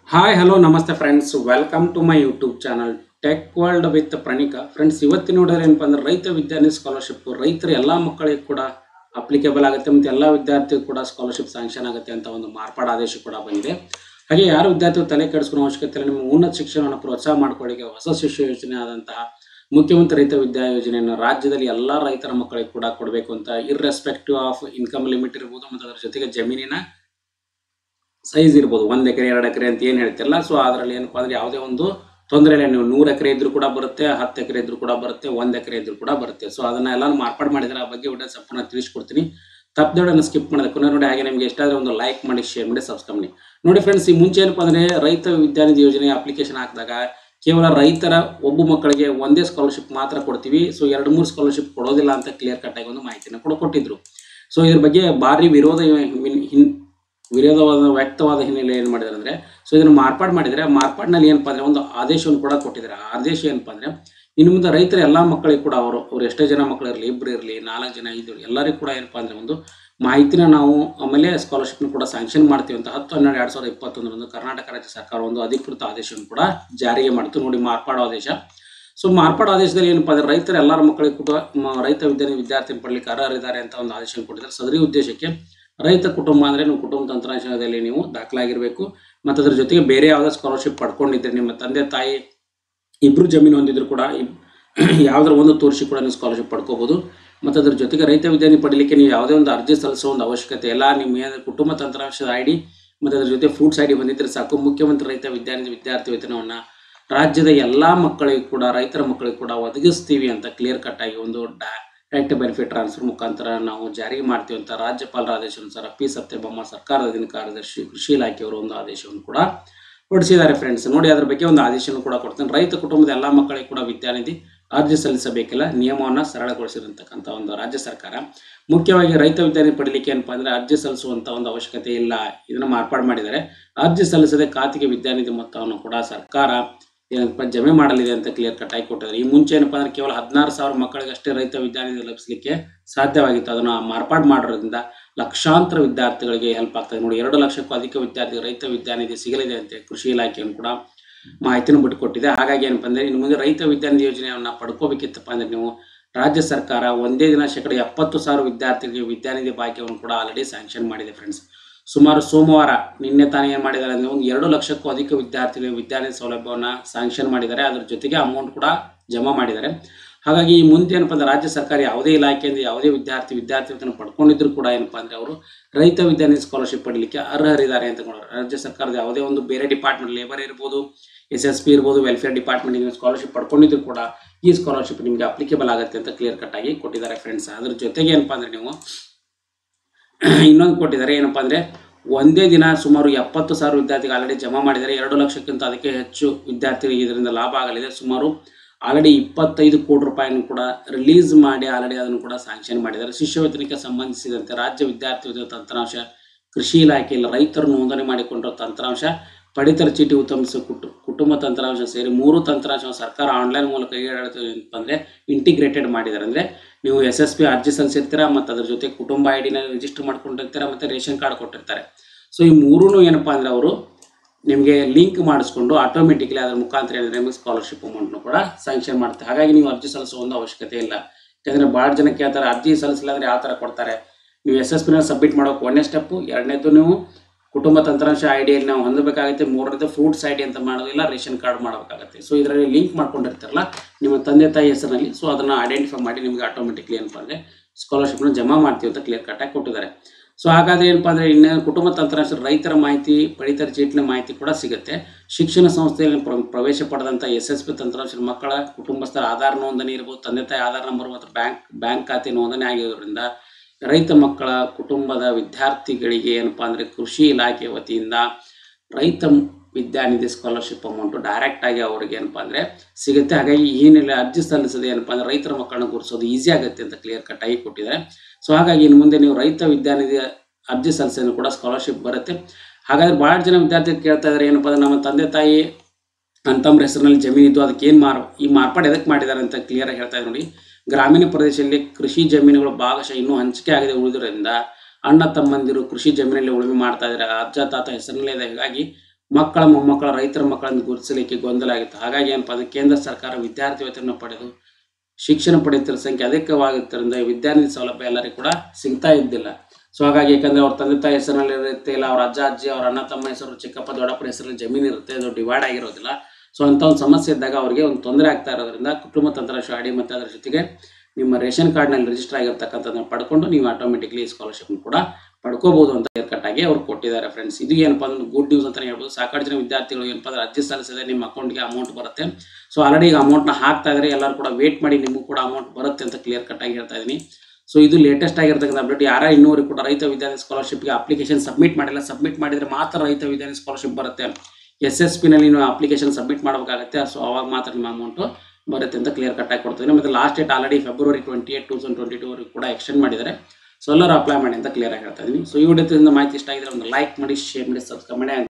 hi hello ನಮಸ್ತೆ friends welcome to my YouTube channel tech world with Praneeka friends ಇವತ್ತಿನ ನೋಡಿದ್ರೆ ಏನಪ್ಪ ಅಂದ್ರೆ ರೈತ ವಿದ್ಯಾರ್ಥಿ ಸ್ಕಾಲರ್ಶಿಪ್ ರೈತರ ಎಲ್ಲ ಮಕ್ಕಳಿಗೆ ಕೂಡ ಅಪ್ಲಿಕೇಬಲ್ ಆಗುತ್ತೆ ಮತ್ತು ಎಲ್ಲ ವಿದ್ಯಾರ್ಥಿಗೂ ಕೂಡ ಸ್ಕಾಲರ್ಶಿಪ್ ಸ್ಯಾಂಕ್ಷನ್ ಆಗುತ್ತೆ ಅಂತ ಒಂದು ಮಾರ್ಪಾಡು ಆದೇಶ ಕೂಡ ಬಂದಿದೆ ಹಾಗೆ ಯಾರು ವಿದ್ಯಾರ್ಥಿಗಳು ತಲೆ ಕೆಡಿಸ್ಕೊಳ್ಳೋ ಅವಶ್ಯಕತೆ ಇಲ್ಲ ನಿಮ್ಮ ಉನ್ನತ ಶಿಕ್ಷಣವನ್ನು ಪ್ರೋತ್ಸಾಹ ಮಾಡ್ಕೊಳ್ಳಿಕ್ಕೆ ಹೊಸ ಶಿಷ್ಯ ಯೋಜನೆ ಆದಂತಹ ಮುಖ್ಯಮಂತ್ರಿ ರೈತ ವಿದ್ಯಾ ಯೋಜನೆಯನ್ನು ರಾಜ್ಯದಲ್ಲಿ ಎಲ್ಲ ರೈತರ ಮಕ್ಕಳಿಗೆ ಕೂಡ ಕೊಡಬೇಕು ಅಂತ ಇರ್ರೆಸ್ಪೆಕ್ಟಿವ್ ಆಫ್ ಇನ್ಕಮ್ ಲಿಮಿಟ್ ಇರ್ಬೋದು ಮತ್ತು ಅದರ ಜೊತೆಗೆ ಜಮೀನಿನ ಸೈಜ್ ಇರ್ಬೋದು ಒಂದ್ ಎಕರೆ ಎರಡು ಎಕರೆ ಅಂತ ಏನ್ ಹೇಳ್ತಿರಲ್ಲ ಸೊ ಅದರಲ್ಲಿ ಏನಪ್ಪಾ ಅಂದ್ರೆ ಯಾವುದೇ ಒಂದು ತೊಂದರೆ ಇಲ್ಲ ನೀವು ನೂರು ಎಕರೆ ಇದ್ರೂ ಕೂಡ ಬರುತ್ತೆ ಹತ್ತು ಎಕರೆ ಇದ್ರೂ ಕೂಡ ಬರುತ್ತೆ ಒಂದ್ ಎಕರೆ ಇದ್ರೂ ಕೂಡ ಬರುತ್ತೆ ಸೊ ಅದನ್ನ ಎಲ್ಲ ಮಾರ್ಪಾಡು ಮಾಡಿದ್ರೆ ಆ ಬಗ್ಗೆ ವಿಡಿಯೋ ಸಂಪೂರ್ಣ ತಿಳಿಸ್ಕೊಡ್ತೀನಿ ತಪ್ಪದೊಡನ್ನ ಸ್ಕಿಪ್ ಮಾಡಿದ ಕೊನೆ ನೋಡಿ ಹಾಗೆ ನಿಮಗೆ ಎಷ್ಟಾದ್ರೆ ಒಂದು ಲೈಕ್ ಮಾಡಿ ಶೇರ್ ಮಾಡಿ ಸಬ್ಸ್ಕ್ರೈಬ್ ಮಾಡಿ ನೋಡಿ ಫ್ರೆಂಡ್ಸ್ ಈ ಮುಂಚೆ ಏನಪ್ಪಾ ಅಂದ್ರೆ ರೈತ ವಿದ್ಯಾನಿಧಿ ಯೋಜನೆ ಅಪ್ಲಿಕೇಶನ್ ಹಾಕಿದಾಗ ಕೇವಲ ರೈತರ ಒಬ್ಬ ಮಕ್ಕಳಿಗೆ ಒಂದೇ ಸ್ಕಾಲರ್ಶಿಪ್ ಮಾತ್ರ ಕೊಡ್ತೀವಿ ಸೊ ಎರಡು ಮೂರು ಸ್ಕಾಲರ್ಶಿಪ್ ಕೊಡೋದಿಲ್ಲ ಅಂತ ಕ್ಲಿಯರ್ ಕಟ್ ಆಗಿ ಒಂದು ಮಾಹಿತಿನ ಕೂಡ ಕೊಟ್ಟಿದ್ರು ಸೊ ಇದ್ರ ಬಗ್ಗೆ ಭಾರಿ ವಿರೋಧ ಹಿನ್- ಹಿನ್- ವಿರೋಧವಾದ ವ್ಯಕ್ತವಾದ ಹಿನ್ನೆಲೆ ಏನು ಮಾಡಿದಾರೆ ಅಂದ್ರೆ ಸೊ ಇದನ್ನು ಮಾರ್ಪಾಡು ಮಾಡಿದ್ರೆ ಮಾರ್ಪಾಡಿನಲ್ಲಿ ಏನಪ್ಪಾ ಅಂದ್ರೆ ಒಂದು ಆದೇಶವನ್ನು ಕೂಡ ಕೊಟ್ಟಿದ್ದಾರೆ ಆ ಆದೇಶ ಏನಪ್ಪಾ ಅಂದ್ರೆ ಇನ್ನು ಮುಂದೆ ರೈತರ ಎಲ್ಲಾ ಮಕ್ಕಳಿಗೆ ಕೂಡ ಅವರು ಅವ್ರು ಎಷ್ಟೇ ಜನ ಮಕ್ಕಳು ಇರಲಿ ಇಬ್ರು ಇರಲಿ ನಾಲ್ಕು ಜನ ಐದು ಎಲ್ಲರಿಗೂ ಕೂಡ ಏನಪ್ಪಾ ಅಂದ್ರೆ ಒಂದು ಮಾಹಿತಿನ ನಾವು ಆಮೇಲೆ ಸ್ಕಾಲರ್ಶಿಪ್ನ ಕೂಡ ಸ್ಯಾಂಕ್ಷನ್ ಮಾಡ್ತೀವಿ ಅಂತ ಹತ್ತು ಹನ್ನೆರಡು ಎರಡ್ ಸಾವಿರದ ಇಪ್ಪತ್ತೊಂದರಂದು ಕರ್ನಾಟಕ ರಾಜ್ಯ ಸರ್ಕಾರ ಒಂದು ಅಧಿಕೃತ ಆದೇಶವನ್ನು ಕೂಡ ಜಾರಿಗೆ ಮಾಡಿತು ನೋಡಿ ಮಾರ್ಪಾಡು ಆದೇಶ ಸೊ ಮಾರ್ಪಾಡು ಆದೇಶದಲ್ಲಿ ಏನಪ್ಪಾ ಅಂದ್ರೆ ರೈತರ ಎಲ್ಲರ ಮಕ್ಕಳಿಗೆ ಕೂಡ ಮ- ರೈತ ವಿದ್ಯಾರ್ಥಿ ವಿದ್ಯಾರ್ಥಿ ಪಡಲಿಕ್ಕೆ ಅರ್ಹರಿದ್ದಾರೆ ಅಂತ ಒಂದು ಆದೇಶ ಕೊಟ್ಟಿದ್ದಾರೆ ಸದರಿ ಉದ್ದೇಶಕ್ಕೆ ರೈತ ಕುಟುಂಬ ಅಂದ್ರೆ ನೀವು ಕುಟುಂಬ ತಂತ್ರಾಂಶದಲ್ಲಿ ನೀವು ದಾಖಲಾಗಿರ್ಬೇಕು ಮತ್ತು ಅದ್ರ ಜೊತೆಗೆ ಬೇರೆ ಯಾವುದೇ ಸ್ಕಾಲರ್ಶಿಪ್ ಪಡ್ಕೊಂಡಿದ್ರೆ ನಿಮ್ಮ ತಂದೆ ತಾಯಿ ಇಬ್ರು ಜಮೀನು ಹೊಂದಿದ್ರು ಕೂಡ ಇಬ್- ಯಾವ್ದಾರ ಒಂದು ತೋರಿಸಿ ಕೂಡ ನೀವು ಸ್ಕಾಲರ್ಶಿಪ್ ಪಡ್ಕೋಬಹುದು ಮತ್ತು ಅದ್ರ ಜೊತೆಗೆ ರೈತ ವಿದ್ಯಾರ್ಥಿ ಪಡಲಿಕ್ಕೆ ನೀವು ಯಾವುದೇ ಒಂದು ಅರ್ಜಿ ಸಲ್ಲಿಸೋ ಒಂದು ಅವಶ್ಯಕತೆ ಇಲ್ಲ ನಿಮ್ಮ ಏನು ಕುಟುಂಬ ತಂತ್ರಾಂಶದ ಐ ಡಿ ಮತ್ತು ಅದ್ರ ಜೊತೆ ಫ್ರೂಟ್ಸ್ ಐ ಡಿ ಹೊಂದಿದ್ರೆ ಸಾಕು ಮುಖ್ಯಮಂತ್ರಿ ರೈತ ವಿದ್ಯಾರ್ಥಿ ವಿದ್ಯಾರ್ಥಿ ವೇತನವನ್ನ ರಾಜ್ಯದ ಎಲ್ಲಾ ಮಕ್ಕಳಿಗೆ ಕೂಡ ರೈತರ ಮಕ್ಕಳಿಗೆ ಕೂಡ ಒದಗಿಸ್ತೀವಿ ಅಂತ ಕ್ಲಿಯರ್ ಕಟ್ ಆಗಿ ಒಂದು ಡೈರೆಕ್ಟ್ ಬೆನಿಫಿಟ್ ಟ್ರಾನ್ಸ್ಫರ್ ಮುಖಾಂತರ ನಾವು ಜಾರಿಗೆ ಮಾಡ್ತೀವಿ ಅಂತ ರಾಜ್ಯಪಾಲರ ಆದೇಶಾನುಸಾರ ಪಿ ಸತ್ಯಭಾಮ ಸರ್ಕಾರದ ಅಧೀನ ಕಾರ್ಯದರ್ಶಿ ಕೃಷಿ ಇಲಾಖೆಯವರು ಒಂದು ಆದೇಶವನ್ನು ಕೂಡ ಹೊರಡಿಸಿದ್ದಾರೆ ಫ್ರೆಂಡ್ಸ್ ನೋಡಿ ಅದ್ರ ಬಗ್ಗೆ ಒಂದು ಆದೇಶವನ್ನು ಕೂಡ ಕೊಡ್ತೇನೆ ರೈತ ಕುಟುಂಬದ ಎಲ್ಲಾ ಮಕ್ಕಳಿಗೆ ಕೂಡ ವಿದ್ಯಾನಿಧಿ ಅರ್ಜಿ ಸಲ್ಲಿಸಬೇಕಿಲ್ಲ ನಿಯಮವನ್ನ ಸರಳಗೊಳಿಸಿರಂತಕ್ಕಂಥ ಒಂದು ರಾಜ್ಯ ಸರ್ಕಾರ ಮುಖ್ಯವಾಗಿ ರೈತ ವಿದ್ಯಾರ್ಥಿ ಪಡಲಿಕ್ಕೆ ಏನಪ್ಪಾ ಅಂದ್ರೆ ಅರ್ಜಿ ಸಲ್ಲಿಸುವಂತ ಒಂದು ಅವಶ್ಯಕತೆ ಇಲ್ಲ ಇದನ್ನ ಮಾರ್ಪಾಡು ಮಾಡಿದ್ದಾರೆ ಅರ್ಜಿ ಸಲ್ಲಿಸದೆ ಖಾತೆಗೆ ವಿದ್ಯಾನಿಧಿ ಮೊತ್ತವನ್ನು ಕೂಡ ಸರ್ಕಾರ ಏನಪ್ಪ ಜಮೆ ಮಾಡಲಿದೆ ಅಂತ ಕ್ಲಿಯರ್ ಕಟ್ ಆಗಿ ಕೊಟ್ಟಿದ್ದಾರೆ ಈ ಮುಂಚೆ ಏನಪ್ಪಾ ಅಂದ್ರೆ ಕೇವಲ ಹದಿನಾರು ಸಾವಿರ ಮಕ್ಕಳಿಗಷ್ಟೇ ರೈತ ವಿದ್ಯಾನಿಧಿ ಲಭಿಸಲಿಕ್ಕೆ ಸಾಧ್ಯವಾಗಿತ್ತು ಅದನ್ನ ಮಾರ್ಪಾಡು ಮಾಡೋದ್ರಿಂದ ಲಕ್ಷಾಂತರ ವಿದ್ಯಾರ್ಥಿಗಳಿಗೆ ಹೆಲ್ಪ್ ಆಗ್ತದೆ ನೋಡಿ ಎರಡು ಲಕ್ಷಕ್ಕೂ ಅಧಿಕ ವಿದ್ಯಾರ್ಥಿ ರೈತ ವಿದ್ಯಾನಿಧಿ ಸಿಗಲಿದೆ ಅಂತ ಕೃಷಿ ಇಲಾಖೆಯನ್ನು ಕೂಡ ಮಾಹಿತಿಯನ್ನು ಬಿಟ್ಟುಕೊಟ್ಟಿದೆ ಹಾಗಾಗಿ ಏನಪ್ಪಾ ಅಂದ್ರೆ ಇನ್ನು ಮುಂದೆ ರೈತ ವಿದ್ಯಾನಿಧಿ ಯೋಜನೆಯನ್ನ ಪಡ್ಕೋಬೇಕಿತ್ತಪ್ಪ ಅಂದ್ರೆ ನೀವು ರಾಜ್ಯ ಸರ್ಕಾರ ಒಂದೇ ದಿನ ಶೇಕಡ ಎಪ್ಪತ್ತು ಸಾವಿರ ವಿದ್ಯಾರ್ಥಿಗಳಿಗೆ ವಿದ್ಯಾನಿಧಿ ಭಾಗ್ಯವನ್ನು ಕೂಡ ಆಲ್ರೆಡಿ ಸ್ಯಾಂಕ್ಷನ್ ಮಾಡಿದೆ ಫ್ರೆಂಡ್ಸ್ ಸುಮಾರು ಸೋಮವಾರ ನಿನ್ನೆ ತಾನೇ ಏನ್ ಮಾಡಿದ್ದಾರೆ ಅಂದ್ರೆ ಒಂದು ಎರಡು ಲಕ್ಷಕ್ಕೂ ಅಧಿಕ ವಿದ್ಯಾರ್ಥಿಗಳಿಗೆ ವಿದ್ಯಾನಿಧಿ ಸೌಲಭ್ಯವನ್ನ ಸ್ಯಾಂಕ್ಷನ್ ಮಾಡಿದ್ದಾರೆ ಅದ್ರ ಜೊತೆಗೆ ಅಮೌಂಟ್ ಕೂಡ ಜಮಾ ಮಾಡಿದ್ದಾರೆ ಹಾಗಾಗಿ ಈ ಮುಂದೆ ಏನಪ್ಪಾ ಅಂದ್ರೆ ರಾಜ್ಯ ಸರ್ಕಾರ ಯಾವುದೇ ಇಲಾಖೆಯಿಂದ ಯಾವುದೇ ವಿದ್ಯಾರ್ಥಿ ವಿದ್ಯಾರ್ಥಿ ವೇತನ ಪಡ್ಕೊಂಡಿದ್ರು ಕೂಡ ಏನಪ್ಪಾ ಅಂದ್ರೆ ಅವರು ರೈತ ವಿದ್ಯಾನಿಧಿ ಸ್ಕಾಲರ್ಶಿಪ್ ಪಡಲಿಕ್ಕೆ ಅರ್ಹರಿದ್ದಾರೆ ಅಂತ ಕೂಡ ರಾಜ್ಯ ಸರ್ಕಾರದ ಯಾವುದೇ ಒಂದು ಬೇರೆ ಡಿಪಾರ್ಟ್ಮೆಂಟ್ ಲೇಬರ್ ಇರ್ಬೋದು ಎಸ್ ಎಸ್ ಪಿ ಇರ್ಬೋದು ವೆಲ್ಫೇರ್ ಡಿಪಾರ್ಟ್ಮೆಂಟ್ ನೀವು ಸ್ಕಾಲರ್ಶಿಪ್ ಪಡ್ಕೊಂಡಿದ್ರು ಕೂಡ ಈ ಸ್ಕಾಲರ್ಶಿಪ್ ನಿಮಗೆ ಅಪ್ಲಿಕೇಬಲ್ ಆಗುತ್ತೆ ಅಂತ ಕ್ಲಿಯರ್ ಕಟ್ ಆಗಿ ಕೊಟ್ಟಿದ್ದಾರೆ ಫ್ರೆಂಡ್ಸ್ ಅದ್ರ ಜೊತೆಗೆ ಏನಪ್ಪಾ ಅಂದ್ರೆ ನೀವು ಇನ್ನೊಂದು ಕೊಟ್ಟಿದ್ದಾರೆ ಏನಪ್ಪಾ ಅಂದ್ರೆ ಒಂದೇ ದಿನ ಸುಮಾರು ಎಪ್ಪತ್ತು ಸಾವಿರ ವಿದ್ಯಾರ್ಥಿಗಳು ಆಲ್ರೆಡಿ ಜಮಾ ಮಾಡಿದ್ದಾರೆ ಎರಡು ಲಕ್ಷಕ್ಕಿಂತ ಅದಕ್ಕೆ ಹೆಚ್ಚು ವಿದ್ಯಾರ್ಥಿಗಳಿಗೆ ಇದರಿಂದ ಲಾಭ ಆಗಲಿದೆ ಸುಮಾರು ಆಲ್ರೆಡಿ ಇಪ್ಪತ್ತೈದು ಕೋಟಿ ರೂಪಾಯಿಯನ್ನು ಕೂಡ ರಿಲೀಸ್ ಮಾಡಿ ಆಲ್ರೆಡಿ ಅದನ್ನು ಕೂಡ ಸ್ಯಾಂಕ್ಷನ್ ಮಾಡಿದ್ದಾರೆ ಶಿಷ್ಯ ವೇತನಕ್ಕೆ ಸಂಬಂಧಿಸಿದಂತೆ ರಾಜ್ಯ ವಿದ್ಯಾರ್ಥಿ ವೇತನ ತಂತ್ರಾಂಶ ಕೃಷಿ ಇಲಾಖೆಯಲ್ಲಿ ರೈತರು ನೋಂದಣಿ ಮಾಡಿಕೊಂಡಿರೋ ತಂತ್ರಾಂಶ ಪಡಿತರ ಚೀಟಿ ಉತ್ತಮಿಸುವ ಕುಟು ಕುಟುಂಬ ತಂತ್ರಾಂಶ ಸೇರಿ ಮೂರು ತಂತ್ರಾಂಶ ಸರ್ಕಾರ ಆನ್ಲೈನ್ ಮೂಲಕ ಏನಪ್ಪ ಅಂದ್ರೆ ಇಂಟಿಗ್ರೇಟೆಡ್ ಮಾಡಿದ್ದಾರೆ ಅಂದ್ರೆ ನೀವು ಎಸ್ ಎಸ್ ಪಿ ಅರ್ಜಿ ಸಲ್ಲಿಸಿರ್ತೀರಾ ಮತ್ತು ಅದ್ರ ಜೊತೆ ಕುಟುಂಬ ಐ ಡಿನ ರಿಜಿಸ್ಟರ್ ಮಾಡ್ಕೊಂಡಿರ್ತೀರಾ ಮತ್ತೆ ರೇಷನ್ ಕಾರ್ಡ್ ಕೊಟ್ಟಿರ್ತಾರೆ ಸೊ ಈ ಮೂರೂ ಏನಪ್ಪಾ ಅಂದ್ರೆ ಅವರು ನಿಮಗೆ ಲಿಂಕ್ ಮಾಡಿಸ್ಕೊಂಡು ಆಟೋಮೆಟಿಕ್ಲಿ ಅದ್ರ ಮುಖಾಂತರ ಏನಿದ್ರೆ ನಿಮಗೆ ಸ್ಕಾಲರ್ಶಿಪ್ ಅಮೌಂಟ್ನು ಕೂಡ ಸ್ಯಾಂಕ್ಷನ್ ಮಾಡುತ್ತೆ ಹಾಗಾಗಿ ನೀವು ಅರ್ಜಿ ಸಲ್ಲಿಸುವ ಒಂದು ಅವಶ್ಯಕತೆ ಇಲ್ಲ ಯಾಕಂದ್ರೆ ಭಾಳ ಜನ ಕೇಳ್ತಾರೆ ಅರ್ಜಿ ಸಲ್ಲಿಸಿಲ್ಲ ಅಂದ್ರೆ ಯಾವ ಥರ ಕೊಡ್ತಾರೆ ನೀವು ಎಸ್ ಎಸ್ ಪಿನ ಸಬ್ಮಿಟ್ ಮಾಡೋಕೆ ಒಂದನೇ ಸ್ಟೆಪ್ಪು ಎರಡನೇದು ನೀವು ಕುಟುಂಬ ತಂತ್ರಾಂಶ ಐ ಡಿಯಲ್ಲಿ ನಾವು ಹೊಂದಬೇಕಾಗುತ್ತೆ ಮೂರನೇದು ಫ್ರೂಟ್ಸ್ ಐ ಡಿ ಅಂತ ಮಾಡೋದಿಲ್ಲ ರೇಷನ್ ಕಾರ್ಡ್ ಮಾಡಬೇಕಾಗುತ್ತೆ ಸೊ ಇದರಲ್ಲಿ ಲಿಂಕ್ ಮಾಡ್ಕೊಂಡಿರ್ತಾರಲ್ಲ ನಿಮ್ಮ ತಂದೆ ತಾಯಿ ಹೆಸರಿನಲ್ಲಿ ಸೊ ಅದನ್ನ ಐಡೆಂಟಿಫೈ ಮಾಡಿ ನಿಮಗೆ ಆಟೋಮೆಟಿಕ್ಲಿ ಏನಪ್ಪ ಅಂದರೆ ಸ್ಕಾಲರ್ಶಿಪ್ನ ಜಮಾ ಮಾಡ್ತೀವಿ ಅಂತ ಕ್ಲಿಯರ್ ಕಟ್ಟಾಗಿ ಕೊಟ್ಟಿದ್ದಾರೆ ಸೊ ಹಾಗಾದ್ರೆ ಏನಪ್ಪಾ ಅಂದ್ರೆ ಇನ್ನು ಕುಟುಂಬ ತಂತ್ರಾಂಶ ರೈತರ ಮಾಹಿತಿ ಪಡಿತರ ಚೀಟಿನ ಮಾಹಿತಿ ಕೂಡ ಸಿಗುತ್ತೆ ಶಿಕ್ಷಣ ಸಂಸ್ಥೆಯಲ್ಲಿ ಪ್ರ- ಪ್ರವೇಶ ಪಡೆದಂತ ಎಸ್ ಎಸ್ ಪಿ ತಂತ್ರಾಂಶದ ಮಕ್ಕಳ ಕುಟುಂಬಸ್ಥರ ಆಧಾರ್ ನೋಂದಣಿ ಇರ್ಬೋದು ತಂದೆ ತಾಯಿ ಆಧಾರ್ ನಂಬರ್ ಮತ್ತು ಬ್ಯಾಂಕ್ ಬ್ಯಾಂಕ್ ಖಾತೆ ನೋಂದಣಿ ಆಗಿರೋದ್ರಿಂದ ರೈತ ಮಕ್ಕಳ ಕುಟುಂಬದ ವಿದ್ಯಾರ್ಥಿಗಳಿಗೆ ಏನಪ್ಪಾ ಅಂದ್ರೆ ಕೃಷಿ ಇಲಾಖೆ ವತಿಯಿಂದ ರೈತ ವಿದ್ಯಾನಿಧಿ ಸ್ಕಾಲರ್ಶಿಪ್ ಅಮೌಂಟ್ ಡೈರೆಕ್ಟ್ ಆಗಿ ಅವ್ರಿಗೆ ಏನಪ್ಪಾ ಅಂದ್ರೆ ಸಿಗುತ್ತೆ ಹಾಗಾಗಿ ಏನಿಲ್ಲ ಅರ್ಜಿ ಸಲ್ಲಿಸದೆ ಏನಪ್ಪಾ ಅಂದ್ರೆ ರೈತರ ಮಕ್ಕಳನ್ನ ಗುರುಸೋದು ಈಸಿ ಆಗುತ್ತೆ ಅಂತ ಕ್ಲಿಯರ್ ಕಟ್ ಆಗಿ ಕೊಟ್ಟಿದ್ದಾರೆ ಸೊ ಹಾಗಾಗಿ ಇನ್ನು ಮುಂದೆ ನೀವು ರೈತ ವಿದ್ಯಾನಿಧಿ ಅರ್ಜಿ ಸಲ್ಲಿಸಿದ್ರು ಕೂಡ ಸ್ಕಾಲರ್ಶಿಪ್ ಬರುತ್ತೆ ಹಾಗಾದ್ರೆ ಬಹಳ ಜನ ವಿದ್ಯಾರ್ಥಿಗಳು ಕೇಳ್ತಾ ಇದ್ದಾರೆ ಏನಪ್ಪಾ ಅಂದ್ರೆ ನಮ್ಮ ತಂದೆ ತಾಯಿ ಅಂತಂಬ್ರ ಹೆಸರಿನಲ್ಲಿ ಜಮೀನು ಇದ್ದು ಅದಕ್ಕೆ ಏನು ಮಾರ್ ಈ ಮಾರ್ಪಾಡು ಎದಕ್ಕೆ ಮಾಡಿದ್ದಾರೆ ಅಂತ ಕ್ಲಿಯರ್ ಆಗಿ ಹೇಳ್ತಾ ಇದ್ದಾರೆ ನೋಡಿ ಗ್ರಾಮೀಣ ಪ್ರದೇಶದಲ್ಲಿ ಕೃಷಿ ಜಮೀನುಗಳು ಭಾಗಶಃ ಇನ್ನೂ ಹಂಚಿಕೆ ಆಗದೆ ಉಳಿದಿರೋದ್ರಿಂದ ಅಣ್ಣ ತಮ್ಮಂದಿರು ಕೃಷಿ ಜಮೀನಲ್ಲಿ ಉಳುಮೆ ಮಾಡ್ತಾ ಇದ್ದಾರೆ ಅಜ್ಜ ತಾತ ಹೆಸರಿನಲ್ಲೇ ಇದೆ ಹೀಗಾಗಿ ಮಕ್ಕಳ ಮೊಮ್ಮಕ್ಕಳ ರೈತರ ಮಕ್ಕಳನ್ನು ಗುರುತಿಸಲಿಕ್ಕೆ ಗೊಂದಲ ಆಗಿತ್ತು ಹಾಗಾಗಿ ಏನಪ್ಪ ಅಂದ್ರೆ ಕೇಂದ್ರ ಸರ್ಕಾರ ವಿದ್ಯಾರ್ಥಿ ವೇತನ ಪಡೆದು ಶಿಕ್ಷಣ ಪಡೆಯುತ್ತಿರುವ ಸಂಖ್ಯೆ ಅಧಿಕವಾಗಿದ್ದರಿಂದ ವಿದ್ಯಾರ್ಥಿ ಸೌಲಭ್ಯ ಎಲ್ಲರಿಗೂ ಕೂಡ ಸಿಗ್ತಾ ಇದ್ದಿಲ್ಲ ಸೊ ಹಾಗಾಗಿ ಯಾಕಂದ್ರೆ ಅವ್ರ ತಂದೆ ತಾಯಿ ಹೆಸರಿನಲ್ಲಿ ಇರುತ್ತೆ ಇಲ್ಲ ಅವ್ರ ಅಜ್ಜ ಅಜ್ಜಿ ಅವ್ರ ಅಣ್ಣ ತಮ್ಮ ಹೆಸರು ಚಿಕ್ಕಪ್ಪ ದೊಡ್ಡಪ್ಪನ ಹೆಸರಲ್ಲಿ ಜಮೀನು ಇರುತ್ತೆ ಅದು ಡಿವೈಡ್ ಆಗಿರೋದಿಲ್ಲ ಸೊ ಅಂತ ಒಂದು ಸಮಸ್ಯೆ ಇದ್ದಾಗ ಅವರಿಗೆ ಒಂದು ತೊಂದರೆ ಆಗ್ತಾ ಇರೋದ್ರಿಂದ ಕುಟುಂಬ ತಂತ್ರ ಶಾಡಿ ಮತ್ತು ಅದರ ಜೊತೆಗೆ ನಿಮ್ಮ ರೇಷನ್ ಕಾರ್ಡ್ನಲ್ಲಿ ರಿಜಿಸ್ಟರ್ ಆಗಿರ್ತಕ್ಕಂಥದ್ದನ್ನ ಪಡ್ಕೊಂಡು ನೀವು ಆಟೋಮೆಟಿಕ್ಲಿ ಸ್ಕಾಲರ್ಶಿಪ್ ಕೂಡ ಪಡ್ಕೋಬಹುದು ಅಂತ ಕಟ್ ಆಗಿ ಅವ್ರು ಕೊಟ್ಟಿದ್ದಾರೆ ಫ್ರೆಂಡ್ಸ್ ಇದು ಏನಪ್ಪ ಅಂದ್ರೆ ಗುಡ್ ನ್ಯೂಸ್ ಅಂತಾನೆ ಹೇಳ್ಬೋದು ಸಾಕಷ್ಟು ಜನ ವಿದ್ಯಾರ್ಥಿಗಳು ಏನಪ್ಪ ಅಂದ್ರೆ ಅರ್ಜಿ ಸಲ್ಲಿಸಿದ್ರೆ ನಿಮ್ಮ ಅಕೌಂಟ್ಗೆ ಅಮೌಂಟ್ ಬರುತ್ತೆ ಸೊ ಆಲ್ರೆಡಿ ಈಗ ಅಮೌಂಟ್ನ ಹಾಕ್ತಾ ಇದ್ರೆ ಎಲ್ಲರೂ ಕೂಡ ವೇಟ್ ಮಾಡಿ ನಿಮಗೂ ಕೂಡ ಅಮೌಂಟ್ ಬರುತ್ತೆ ಅಂತ ಕ್ಲಿಯರ್ ಕಟ್ ಆಗಿ ಹೇಳ್ತಾ ಇದ್ದೀನಿ ಸೊ ಇದು ಲೇಟೆಸ್ಟ್ ಆಗಿರ್ತಕ್ಕಂಥ ಅಪ್ಡೇಟ್ ಯಾರ ಇನ್ನೂವರೆಗೂ ಕೂಡ ರೈತ ವಿದ್ಯಾರ್ಥಿ ಸ್ಕಾಲರ್ಶಿಪ್ಗೆ ಅಪ್ಲಿಕೇಶನ್ ಸಬ್ಮಿಟ್ ಮಾಡಿಲ್ಲ ಸಬ್ಮಿಟ್ ಮಾಡಿದ್ರೆ ಮಾತ್ರ ರೈತ ವಿದ್ಯಾರ್ಥಿ ಸ್ಕಾಲರ್ಶಿಪ್ ಬರುತ್ತೆ ಎಸ್ ಎಸ್ ಪಿನಲ್ಲಿ ನೀವು ಅಪ್ಲಿಕೇಶನ್ ಸಬ್ಮಿಟ್ ಮಾಡಬೇಕಾಗುತ್ತೆ ಸೊ ಅವಾಗ ಮಾತ್ರ ನಿಮ್ಮ ಅಮೌಂಟು ಬರುತ್ತೆ ಅಂತ ಕ್ಲಿಯರ್ ಕಟ್ ಆಗಿ ಕೊಡ್ತೀನಿ ಮತ್ತು last date already February twenty eight two thousand twenty two ಕೂಡ ಎಕ್ಸ್ಟೆಂಡ್ ಮಾಡಿದ್ದಾರೆ ಸೊ ಎಲ್ಲರೂ ಅಪ್ಲೈ ಮಾಡಿ ಅಂತ ಕ್ಲಿಯರ್ ಆಗಿ ಹೇಳ್ತಾ ಇದ್ದೀನಿ ಸೊ ಈ ವಿಡಿಯೋದಿಂದ ಮಾಹಿತಿ ಇಷ್ಟ ಆಗಿದ್ರೆ ಒಂದು ಲೈಕ್ ಮಾಡಿ ಶೇರ್ ಮಾಡಿ ಸಬ್ಸ್ಕ್ರೈಬ್ ಮಾಡಿ